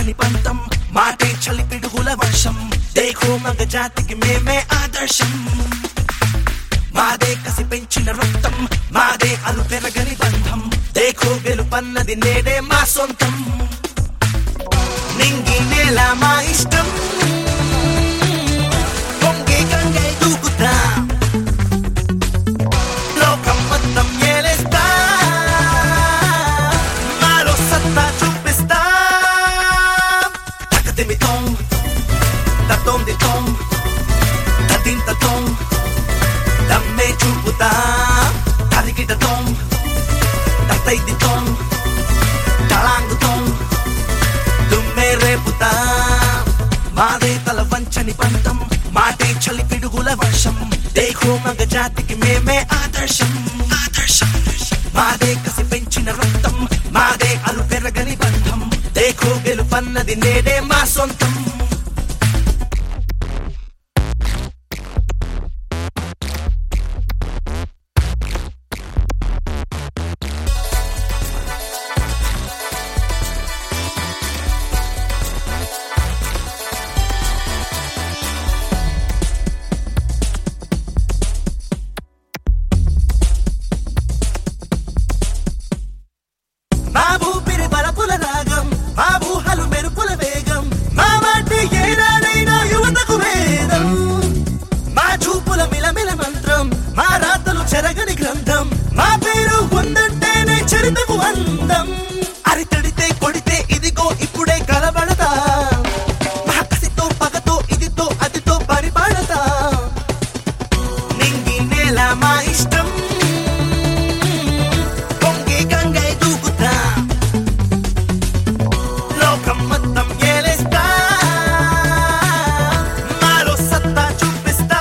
పచ్చని పంతం మాటే చలి పిడుగుల వర్షం దేఖో మగ జాతికి మేమే ఆదర్శం మాదే కసి పెంచిన రక్తం మాదే అలు పెరగని బంధం దేఖో గెలుపన్నది నేడే మా సొంతం నింగి నేల మా ఇష్టం పొంగే గంగే దూకుతా లోకం మొత్తం ఏలేస్తా మాలో సత్తా చూపిస్తా తకదిమితోం తతోం దితోం తదింతతోం దమ్మే చూపుతా తరిగిటతోం తతైదితోం తళాంగుతోం దుమ్మే రేపుతా మాదే తల వంచని పంతం మాటే చలి పిడుగుల వర్షం దేహో మగ జాతికి మేమే ఆదర్శం ఆదర్శం మాదే కసి పెంచిన రక్తం మాదే అలు పెరగని బంధం దేఖో గెలుపన్నది నేడే మా సొంతం మా ఊపిరి బలపుల రాగం మా ఊహలు మెరుపుల వేగం మా మాటి ఏనాడైనా యువతకు వేదం మా చూపుల మిలమిల మంత్రం మా రాతలు చెరగని గ్రంథం మా పేరు ఉందంటేనే చరితకు అందం అరితడితే కొడితే ఇదిగో ఇప్పుడే కలబడతా మా కసితో పగతో ఇదితో అదితో పరిపాడతా నింగి నేల మా ఇష్టం పొంగే గంగై దూకుతా లోకం మొత్తం ఏలేస్తా మాలో సత్తా చూపిస్తా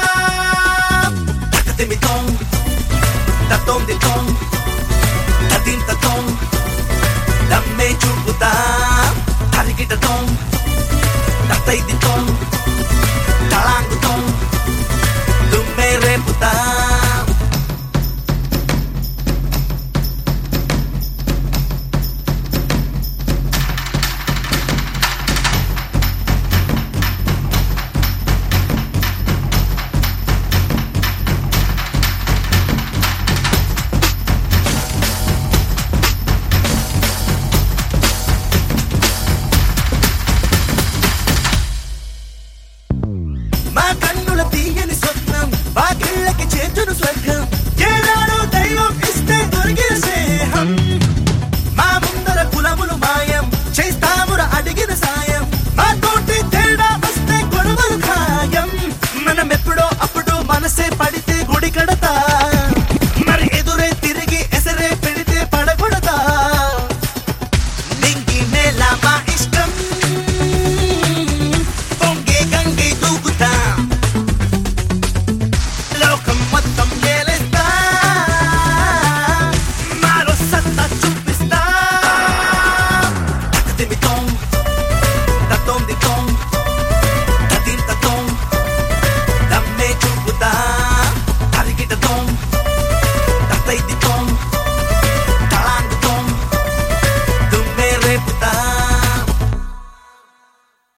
తకదిమితోం తతోం దితోం తదింతతోం దమ్మే చూపుతా తరిగిటతోం తతైదితోం తళాంగుతోం దుమ్మే రేపుతా మా కన్నుల తీయని స్వప్నం మా గిళ్ళకి చేతును స్వర్గం ఏనాడు దైవం ఇస్తే దొరికిన స్నేహం మా ముందర కులములు మాయం చేస్తాముర అడిగిన సాయం మా తోటి తేడా వస్తే గొడవలు ఖాయం మనం ఎప్పుడో అప్పుడు మనసే పడితే గుడి కడతా మరి ఎదురే తిరిగి ఎసరే పెడితే పడగొడతా నింగి నేల మా ఇష్టం పొంగే గంగే దూకుతా లోకం మొత్తం ఏలేస్తా మాలో సత్తా చూపిస్తా తకదిమితోం తతోం దితోం తదింతతోం దమ్మే చూపుతా తరిగిటతోం